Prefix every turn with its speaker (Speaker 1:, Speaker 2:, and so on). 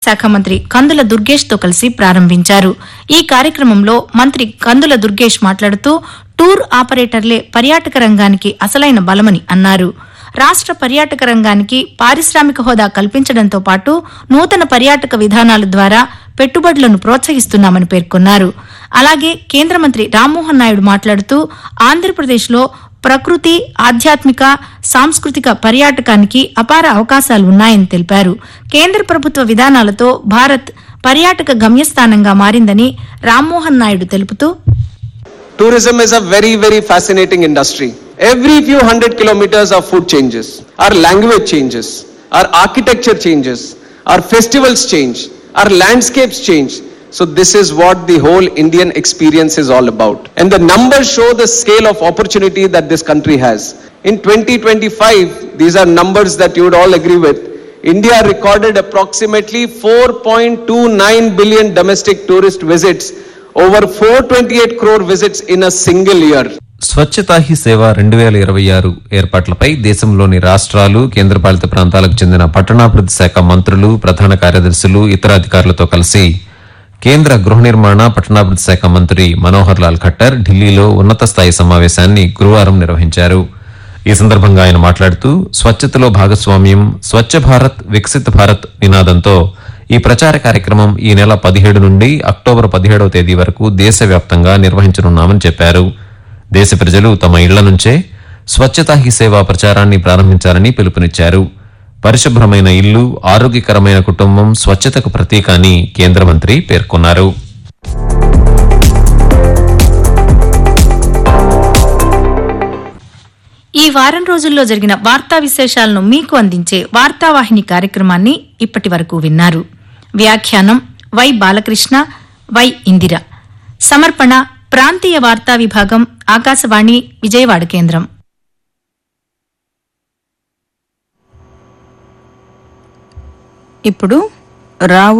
Speaker 1: శాఖ మంత్రి కందుల దుర్గేష్ తో కలిసి ప్రారంభించారు ఈ కార్యక్రమంలో మంత్రి కందుల దుర్గేష్ మాట్లాడుతూ టూర్ ఆపరేటర్లే పర్యాటక రంగానికి అసలైన బలమని అన్నారు రాష్ట పర్యాటక రంగానికి పారిశ్రామిక హోదా కల్పించడంతో పాటు నూతన పర్యాటక విధానాల ద్వారా పెట్టుబడులను ప్రోత్సహిస్తున్నామని పేర్కొన్నారు అలాగే కేంద్ర మంత్రి రామ్మోహన్ నాయుడు మాట్లాడుతూ ఆంధ్రప్రదేశ్లో ప్రకృతి ఆధ్యాత్మిక సాంస్కృతిక పర్యాటకానికి అపార అవకాశాలు ఉన్నాయని తెలిపారు కేంద్ర ప్రభుత్వ విధానాలతో భారత్ పర్యాటక గమ్యస్థానంగా మారిందని రామ్మోహన్ నాయుడు తెలుపుతూ
Speaker 2: Tourism is a very, very fascinating industry. Every few hundred kilometers, our food changes, our language changes, our architecture changes, our festivals change, our landscapes change. So this is what the whole Indian experience is all about. And the numbers show the scale of opportunity that this country has. In 2025, these are numbers that you would all agree with. India recorded approximately 4.29 billion domestic tourist visits, over 428 crore visits in a single year.
Speaker 3: Swachhata Hi Seva రెండు వేల ఇరవై ఆరు ఏర్పాట్లపై దేశంలోని రాష్ట్రాలు కేంద్రపాలిత ప్రాంతాలకు చెందిన పట్టణాభివృద్ధి శాఖ మంత్రులు ప్రధాన కార్యదర్శులు ఇతర అధికారులతో కలిసి కేంద్ర గృహ నిర్మాణ పట్టణాభివృద్ధి శాఖ మంత్రి మనోహర్ లాల్ ఖట్టర్ ఢిల్లీలో ఉన్నత స్థాయి సమావేశాన్ని గురువారం నిర్వహించారు ఈ సందర్భంగా ఆయన మాట్లాడుతూ స్వచ్ఛతలో భాగస్వామ్యం స్వచ్ఛ భారత్ వికసిత్ భారత్ నినాదంతో ఈ ప్రచార కార్యక్రమం ఈ నెల పదిహేడు నుండి అక్టోబర్ పదిహేడవ తేదీ వరకు దేశవ్యాప్తంగా నిర్వహించనున్నామని చెప్పారు దేశ ప్రజలు తమ ఇళ్ల నుంచే స్వచ్ఛతా హీ సేవ ప్రచారాన్ని ప్రారంభించాలని పిలుపునిచ్చారు పరిశుభ్రమైన ఇల్లు ఆరోగ్యకరమైన కుటుంబం స్వచ్ఛతకు ప్రతీక అని కేంద్ర మంత్రి పేర్కొన్నారు
Speaker 1: ఈ వారం రోజుల్లో జరిగిన వార్తా విశేషాలను మీకు అందించే వార్తావాహిని కార్యక్రమాన్ని ఇప్పటి వరకు విన్నారు వ్యాఖ్యానం వై బాలకృష్ణ వై ఇందిర సమర్పణ ప్రాంతీయ వార్తా విభాగం ఆకాశవాణి విజయవాడ కేంద్రం
Speaker 4: ఇప్పుడు రావు